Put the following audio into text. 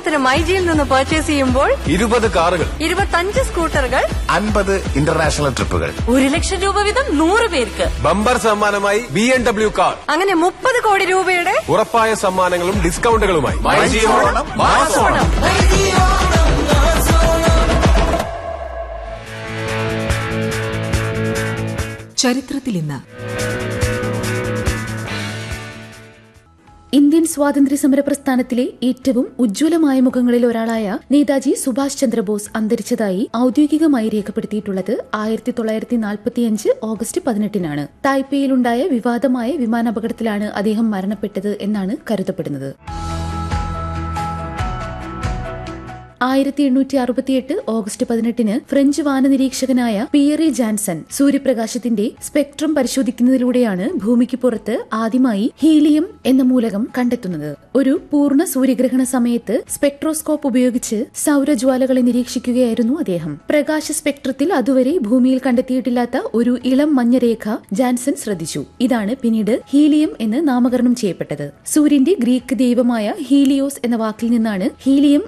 ഉദാഹരണത്തിന് മൈജിയിൽ നിന്ന് പർച്ചേസ് ചെയ്യുമ്പോൾ ഇരുപത് കാറുകൾ ഇരുപത്തഞ്ച് സ്കൂട്ടറുകൾ അൻപത് ഇന്റർനാഷണൽ ട്രിപ്പുകൾ ഒരു ലക്ഷം രൂപ വീതം നൂറ് പേർക്ക് ബമ്പർ സമ്മാനമായി ബി എം ഡബ്ല്യു കാർ അങ്ങനെ മുപ്പത് കോടി രൂപയുടെ ഉറപ്പായ സമ്മാനങ്ങളും ഡിസ്കൗണ്ടുകളുമായി ഓണം, മാസോണം. ചരിത്രത്തിൽ ഇന്ന് ഇന്ത്യൻ സ്വാതന്ത്ര്യ സമര പ്രസ്ഥാനത്തിലെ ഏറ്റവും ഉജ്ജ്വലമായ മുഖങ്ങളിൽ ഒരാളായ നേതാജി സുഭാഷ് ചന്ദ്രബോസ് അന്തരിച്ചതായി ഔദ്യോഗികമായി രേഖപ്പെടുത്തിയിട്ടുള്ളത് ആയിരത്തി തൊള്ളായിരത്തി നാൽപ്പത്തിയഞ്ച് ഓഗസ്റ്റ് പതിനെട്ടിനാണ് തായ്പേയിലുണ്ടായ വിവാദമായ വിമാനാപകടത്തിലാണ് അദ്ദേഹം മരണപ്പെട്ടത് എന്നാണ് കരുതപ്പെടുന്നത് ആയിരത്തി എണ്ണൂറ്റി അറുപത്തിയെട്ട് ഓഗസ്റ്റ് പതിനെട്ടിന് ഫ്രഞ്ച് വാനനിരീക്ഷകനായ പിയറി ജാൻസൺ സൂര്യപ്രകാശത്തിന്റെ സ്പെക്ട്രം പരിശോധിക്കുന്നതിലൂടെയാണ് ഭൂമിക്ക് പുറത്ത് ആദ്യമായി ഹീലിയം എന്ന മൂലകം കണ്ടെത്തുന്നത് ഒരു പൂർണ്ണ സൂര്യഗ്രഹണ സമയത്ത് സ്പെക്ട്രോസ്കോപ്പ് ഉപയോഗിച്ച് സൗരജ്വാലകളെ നിരീക്ഷിക്കുകയായിരുന്നു അദ്ദേഹം പ്രകാശ സ്പെക്ട്രത്തിൽ അതുവരെ ഭൂമിയിൽ കണ്ടെത്തിയിട്ടില്ലാത്ത ഒരു ഇളം മഞ്ഞരേഖ ജാൻസൺ ശ്രദ്ധിച്ചു ഇതാണ് പിന്നീട് ഹീലിയം എന്ന് നാമകരണം ചെയ്യപ്പെട്ടത് സൂര്യന്റെ ഗ്രീക്ക് ദൈവമായ ഹീലിയോസ് എന്ന വാക്കിൽ നിന്നാണ് ഹീലിയം